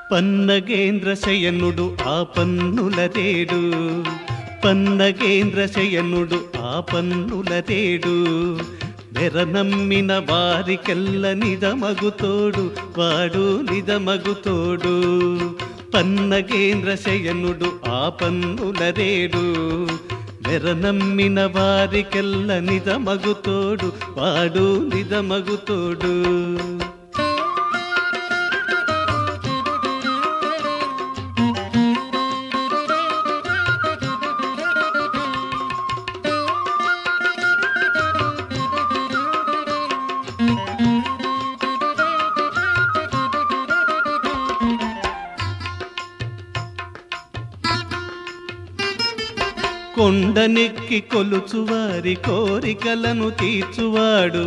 పన్నగేంద్ర శయనుడు ఆ పన్నుల రేడు పన్నగేంద్ర శయనుడు ఆ పన్నుల రేడు వెరనమ్మిన వారికెల్ల నిజమగుతోడు వాడు నిజమగుతోడు పన్నగేంద్ర శయనుడు ఆ పన్నుల రేడు వెరనమ్మిన వారికెల్ల నిజమగుతోడు వాడు నిజమగుతోడు కొండనెక్కి కొలుచువారి కోరికలను తీర్చువాడు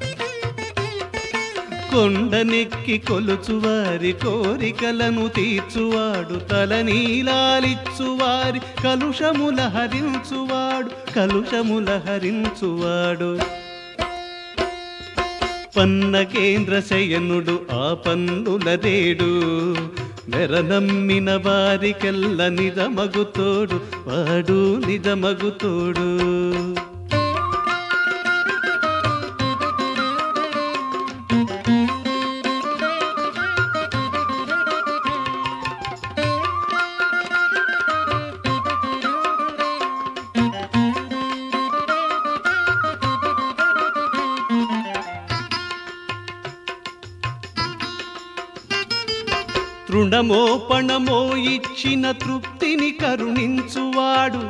కొండనెక్కి కొలుచువారి కోరికలను తీర్చువాడు తలనీలాలిచ్చువారి కలుషముల హరించువాడు కలుషముల హరించువాడు పన్న కేంద్ర శయనుడు ఆ పన్నుల రేడు మెరనమ్మిన వారికెల్ల నిజమగుతోడు వాడు నిజమగుతోడు తృణమో పణమో ఇచ్చిన తృప్తిని కరుణించువాడు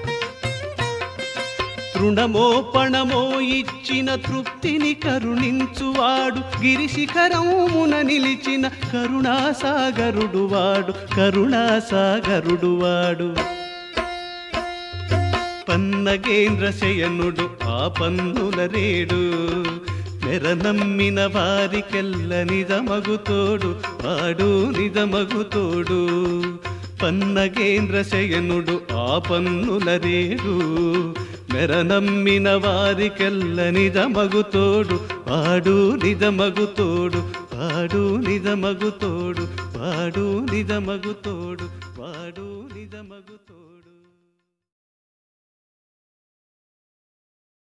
తృణమో పణమో ఇచ్చిన తృప్తిని కరుణించువాడు గిరిశిఖరమున నిలిచిన కరుణాసాగరుడు వాడు కరుణాసాగరుడు వాడు పన్నగేంద్ర శయనుడు ఆ పన్నుల రేడు మెరనమ్మిన వారికెల్ల నిజమగుతోడు వాడు నిజమగుతోడు పన్నగేంద్ర శయనుడు ఆ పన్నుల రేడు మెరనమ్మిన వారికెల్ల నిజమగుతోడు వాడు నిజమగుతోడు వాడు నిజమగుతోడు వాడు నిజమగుతోడు వాడు నిజమగుతోడు